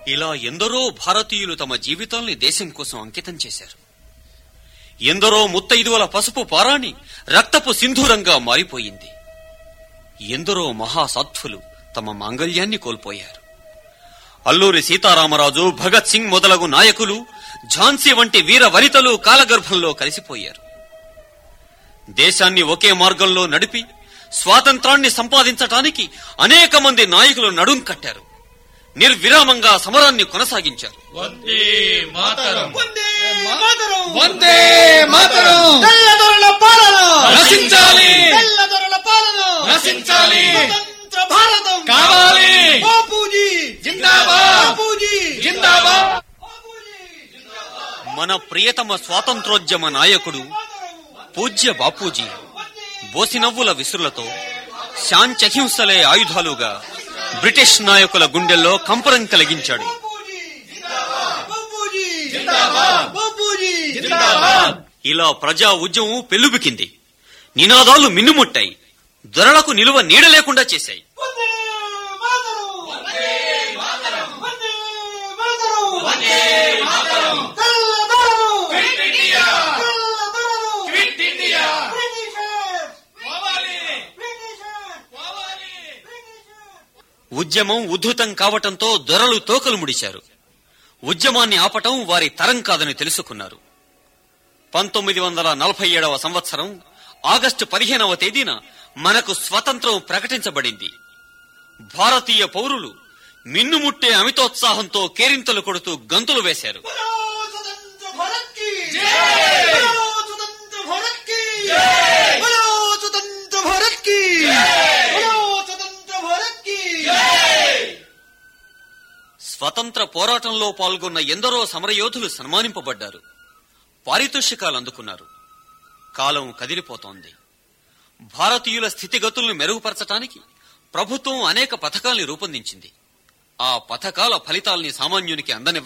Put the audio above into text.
ఇలా ఎందరో భారతీయులు తమ జీవితాల్ని దేశం కోసం అంకితం చేశారు ఎందరో ముత్తైదువల పసుపు పారాణి రక్తపు సింధూరంగా మారిపోయింది ఎందరో మహాసాధ్వులు తమ మాంగల్యాన్ని కోల్పోయారు అల్లూరి సీతారామరాజు భగత్ సింగ్ మొదలగు నాయకులు ఝాన్సీ వంటి వీర వనితలు కాలగర్భంలో కలిసిపోయారు దేశాన్ని ఒకే మార్గంలో నడిపి స్వాతంత్రాన్ని సంపాదించటానికి అనేక మంది నాయకులు నడుం కట్టారు నిర్విరామంగా సమరాన్ని కొనసాగించారు వందే మాతరం వందే మాతరం వందే మాతరం తెల్లదొరల పాలన నశించాలి తెల్లదొరల పాలన నశించాలి స్వతంత్ర భారతం కావాలి బాపూజీ జిందాబాద్ బాపూజీ జిందాబాద్ బాపూజీ మన ప్రియతమ స్వాతంత్రోద్యమ నాయకుడు పూజ్య బాపూజీ బోసినవ్వుల విసురులతో శాంచహింసలే ఆయుధాలుగా బ్రిటిష్ నాయకుల గుండెల్లో కంపరం కలిగించాడు బాపూజీ జిందాబాద్ బాపూజీ జిందాబాద్ ఇలా ప్రజా ఉద్యమం పెల్లుబికింది నినాదాలు మిన్నుముట్టాయి దొరలకు నిలువ నీడ లేకుండా చేశాయి వందే మాతరం వందే మాతరం వందే మాతరం వందే మాతరం తెల్లదొరలు క్విట్ ఇండియా తెల్లదొరలు క్విట్ ఇండియా బ్రిటిషర్స్ కావాలి బ్రిటిషర్స్ కావాలి బ్రిటిషర్స్ ఉద్యమం ఉద్ధృతం కావటంతో దొరలు తోకలు ముడిచారు ఉద్యమాన్ని ఆపటం వారి తరం కాదని తెలుసుకున్నారు పంతొమ్మిది వందల నలభై ఏడవ సంవత్సరం ఆగస్టు పదిహేనవ తేదీన మనకు స్వతంత్రం ప్రకటించబడింది భారతీయ పౌరులు మిన్నుముట్టే అమితోత్సాహంతో కేరింతలు కొడుతూ గంతులు వేశారు बोलो स्वतंत्र भारत की जय! बोलो स्वतंत्र भारत की जय! बोलो स्वतंत्र भारत की बोलो स्वतंत्र भारत की స్వతంత్ర పోరాటంలో పాల్గొన్న ఎందరో సమరయోధులు సన్మానింపబడ్డారు పారితోషికాలు అందుకున్నారు కాలం కదిలిపోతోంది భారతీయుల స్థితిగతులను మెరుగుపరచటానికి ప్రభుత్వం అనేక పథకాల్ని రూపొందించింది ఆ పథకాల ఫలితాల్ని సామాన్యునికి అందనివ్వ